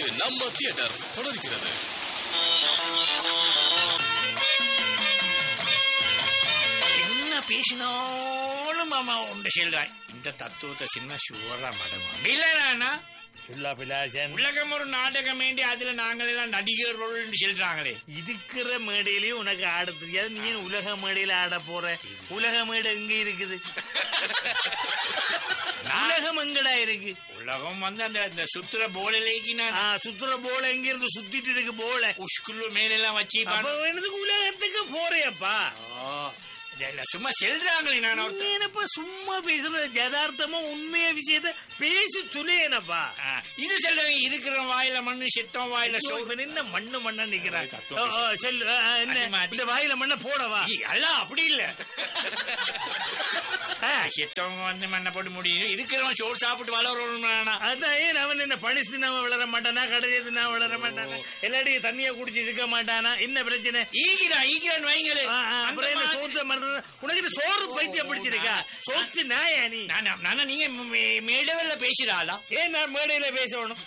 நம்ம தியேட்டர் தொடர்கிறது என்ன பேசினாலும் மாமா உண்டு சொல்றாய் இந்த தத்துவத்தை சின்ன ஷுவரா மடங்கும் இல்லைண்ணா சொல்லா பிலாசன் உலகம் ஒரு நாடகம் வேண்டி அதுல நாங்கள் எல்லாம் நடிகர்கள் சொல்றாங்களே இருக்கிற மேடையிலயும் உனக்கு ஆட தெரியாது நீ ஏன் உலக மேடையில ஆட போற உலக மேடை எங்க இருக்குது உலகம் எங்கடா இருக்கு உலகம் வந்து அந்த இந்த சுத்துற போலிலேக்கு நான் ஆ, சுத்துற போல எங்க இருந்து சுத்திட்டு இருக்கு போல உஷ்குள்ளு மேலெல்லாம் வச்சு அப்ப என்னதுக்கு உலகத்துக்கு போறியப்பா ஓ, இதெல்லாம் சும்மா செல்றாங்களே நான் நீ ஒருத்தன் என்னப்பா சும்மா பேசுற ஜதார்த்தமா உண்மைய விஷயத்த பேசி சொல்லேனப்பா ஆ, இது சொல்றவங்க இருக்கிற வாயில மண்ணு செத்தம் வாயில சோறு இவன் என்ன மண்ணு மண்ணா நிக்கிறான் தத்துவம் ஓ, ஓ, சொல்லு ஆ, ஆ, என்ன அது மாதிரி. இந்த வாயில மண்ண போடவா ஈ, அல்ல அப்படி இல்ல ஆ, செத்தவங்க வந்து மண்ணை போட்டு முடியும் இருக்கிறவன் சோறு சாப்பிட்டு வளரணும் அதான் ஏன் அவன் என்ன பனி தின்னாம வளர மாட்டானா கடலை தின்னா வளர மாட்டானா எல்லாரையும் தண்ணிய குடிச்சு இருக்க மாட்டானா என்ன பிரச்சனை ஈகிறான் ஈகிறான் வைங்களே ஆ, ஆ, அந்த அப்புறம் என்ன மாதிரி- சோத்த மறந்து உனக்கு என்ன சோறு பைத்தியம் பிடிச்சிருக்கா சோத்து நாயா நீ நானா நானா நீங்க மே- மேடவல்ல பேசுறாளா ஏன் நான் மேடையில பேசணும்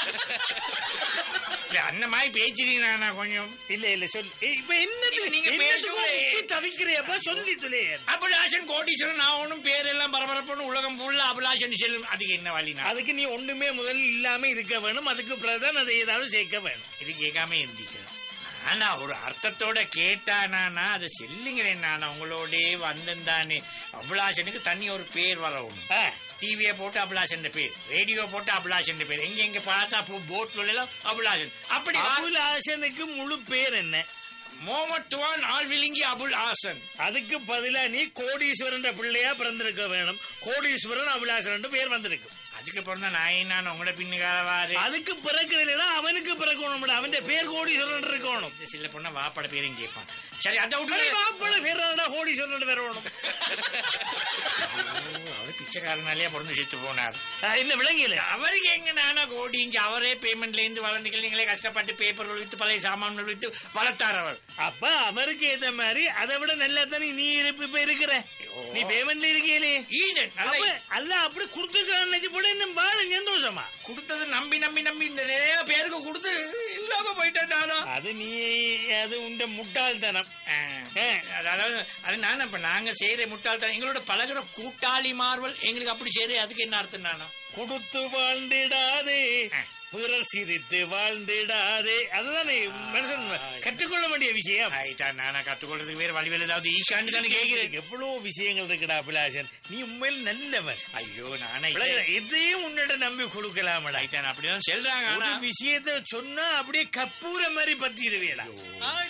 இல்ல, அந்த மாதிரி பேசுறீங்க நானா கொஞ்சம் இல்ல இல்ல சொல்லு ஏய், இப்ப என்னது இது நீங்க என்னத்துக்கு பேசுவே. முக்கி தவிக்கிறியப்பா சொல்லி துளே அபிலாஷன் கோட்டீஸ்வரன் ஆகணும் பேரெல்லாம் பரபரப்புன்னு உலகம் ஃபுல்லா அபிலாஷன் செல்லும் அதுக்கு என்ன வழி நான் அதுக்கு நீ ஒண்ணுமே முதல்ல இல்லாம இருக்க வேணும் அதுக்கு பிறகுதான் அதை ஏதாவது சேர்க்க வேணும் இது கேட்காம இருந்திக்கலாம் ஆனா ஒரு அர்த்தத்தோட கேட்டானா அதை செல்லுங்கிறேன் நான் உங்களோட வந்திருந்தானே அபிலாஷனுக்கு தனி ஒரு பேர் வரணும் ஆ, டிவியை போட்டு அபிலாஷன் பேர் ரேடியோ போட்டு அபிலாஷன் பேர் எங்க எங்க பார்த்தா அப்போ போட்ல எல்லாம் அபிலாஷன் அப்படி அபுல் ஹாசனுக்கு முழு பேர் என்ன மோமத்துவான் ஆள் விழுங்கி அபுல் ஹாசன் அதுக்கு பதிலா நீ கோடீஸ்வரன் பிள்ளையா பிறந்திருக்க வேணும் கோடீஸ்வரன் அபிலாசன் பேர் வந்திருக்கு அதுக்கு அப்புறம் தான் நான் நான் உங்களோட பின்னுக்காரவாரு அதுக்கு பிறக்கிறதுனா அவனுக்கு பிறக்கணும் அவன் பேர் கோடீஸ்வரன் இருக்கணும் இது சில பொண்ணா வாப்பட பேரையும் கேட்பான் சரி அதை அடே, விட்டு மாப்பிள்ளை பேர் என்னடா கோடீஸ்வரன் பேர் வேணும் அவரு பிச்சைக்காரனாலே பிறந்து செத்து போனார் ஆ, என்ன விளங்கியில அவருக்கு எங்க நானா கோடிஞ்சு அவரே பேமெண்ட்ல இருந்து வளர்ந்துக்கல நீங்களே கஷ்டப்பட்டு பேப்பர் வித்து பழைய சாமான்கள் வித்து வளர்த்தார் அவர் அப்ப அவருக்கு ஏத்த மாதிரி அதை விட நல்லா தானே நீ இருப்ப இப்ப இருக்கிற நீ பேமெண்ட்ல இருக்கீங்களே ஈதன் நல்ல அப்ப அல்ல அப்படி கொடுத்துருக்கான்னு போட இன்னும் வாழ சந்தோஷமா கொடுத்தது நம்பி நம்பி நம்பி இந்த நிறைய பேருக்கு கொடுத்து இல்லாம போயிட்டேன் நானா அது நீ அது உண்ட முட்டாள்தனம் ஆ, அதாவது அது நான் இப்ப நாங்க செய்யற முட்டாள்தான் எங்களோட பழகுற கூட்டாளி மார்வல் எங்களுக்கு அப்படி செய்யற அதுக்கு என்ன அர்த்தம் நானா கொடுத்து வாழ்ந்திடாதே பிறர் சிரித்து வாழ்ந்திடாதே அதுதானே மனுஷன் கற்றுக்கொள்ள வேண்டிய விஷயம் ஆயிட்டான் நானா கத்துக்கொள்றதுக்கு வேற வழிவில் ஏதாவது ஈக்காண்டு தானே கேட்கிறேன் எவ்வளவு விஷயங்கள் இருக்குடா அபிலாஷன் நீ உண்மையில் நல்லவன் ஐயோ நானா விளங்குதா? எதையும் உன்னிட்ட நம்பி கொடுக்கலாமடா ஆயிட்டான் அப்படிதான் சொல்றாங்க ஒரு ஆனா விஷயத்த சொன்னா அப்படியே கப்பூர மாதிரி பத்திடுவேடா ஆட